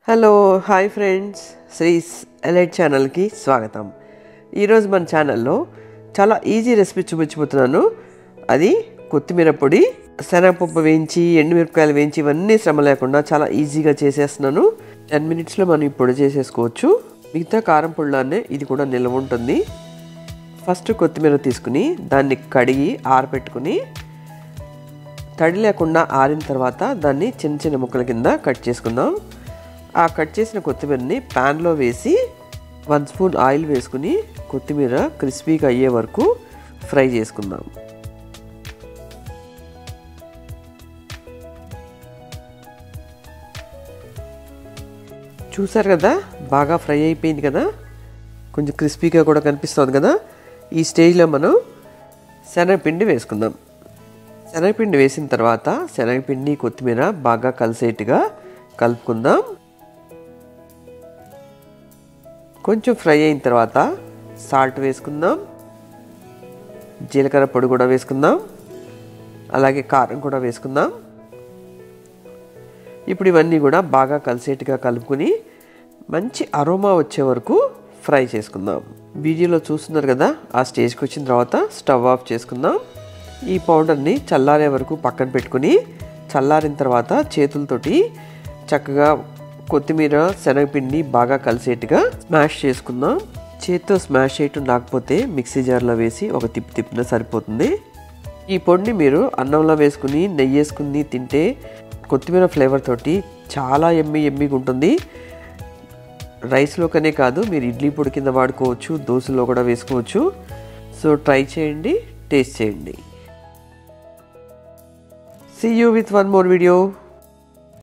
hello hi friends Sri's elite ఛానల్కి స్వాగతం ఈరోజు మన ఛానల్లో చాలా ఈజీ రెసిపీ చూపించబోతున్నాను అది కొత్తిమీర పొడి శనగపప్పు వేయించి ఎండుమిరపకాయలు వేయించి ఇవన్నీ శ్రమ లేకుండా చాలా ఈజీగా చేసేస్తున్నాను టెన్ మినిట్స్లో మనం ఈ పొడి చేసేసుకోవచ్చు మిగతా కారం పొడిలానే ఇది కూడా నిల్వ ఉంటుంది ఫస్ట్ కొత్తిమీర తీసుకుని దాన్ని కడిగి ఆరబెట్టుకుని తడి లేకుండా ఆరిన తర్వాత దాన్ని చిన్న చిన్న ముక్కల కింద కట్ చేసుకుందాం ఆ కట్ చేసిన కొత్తిమీరని ప్యాన్లో వేసి వన్ స్పూన్ ఆయిల్ వేసుకుని కొత్తిమీర క్రిస్పీగా అయ్యే వరకు ఫ్రై చేసుకుందాం చూసారు కదా బాగా ఫ్రై అయిపోయింది కదా కొంచెం క్రిస్పీగా కూడా కనిపిస్తుంది కదా ఈ స్టేజ్లో మనం శనగపిండి వేసుకుందాం శనగపిండి వేసిన తర్వాత శనగపిండి కొత్తిమీర బాగా కలిసేట్టుగా కలుపుకుందాం కొంచెం ఫ్రై అయిన తర్వాత సాల్ట్ వేసుకుందాం జీలకర్ర పొడి కూడా వేసుకుందాం అలాగే కారం కూడా వేసుకుందాం ఇప్పుడు ఇవన్నీ కూడా బాగా కలిసేట్టుగా కలుపుకొని మంచి అరోమా వచ్చే వరకు ఫ్రై చేసుకుందాం వీడియోలో చూస్తున్నారు కదా ఆ స్టేజ్కి వచ్చిన తర్వాత స్టవ్ ఆఫ్ చేసుకుందాం ఈ పౌడర్ని చల్లారే వరకు పక్కన పెట్టుకుని చల్లారిన తర్వాత చేతులతోటి చక్కగా కొత్తిమీర శనగపిండి బాగా కలిసేట్టుగా స్మాష్ చేసుకుందాం చేతితో స్మాష్ చేయటం రాకపోతే మిక్సీ జార్లో వేసి ఒక తిప్పి తిప్పినా సరిపోతుంది ఈ పొడిని మీరు అన్నంలో వేసుకుని నెయ్యి వేసుకుని తింటే కొత్తిమీర ఫ్లేవర్ తోటి చాలా ఎమ్మి ఎమ్మిగా ఉంటుంది రైస్లోకనే కాదు మీరు ఇడ్లీ పొడి కింద వాడుకోవచ్చు దోశలో కూడా వేసుకోవచ్చు సో ట్రై చేయండి టేస్ట్ చేయండి see you with one more video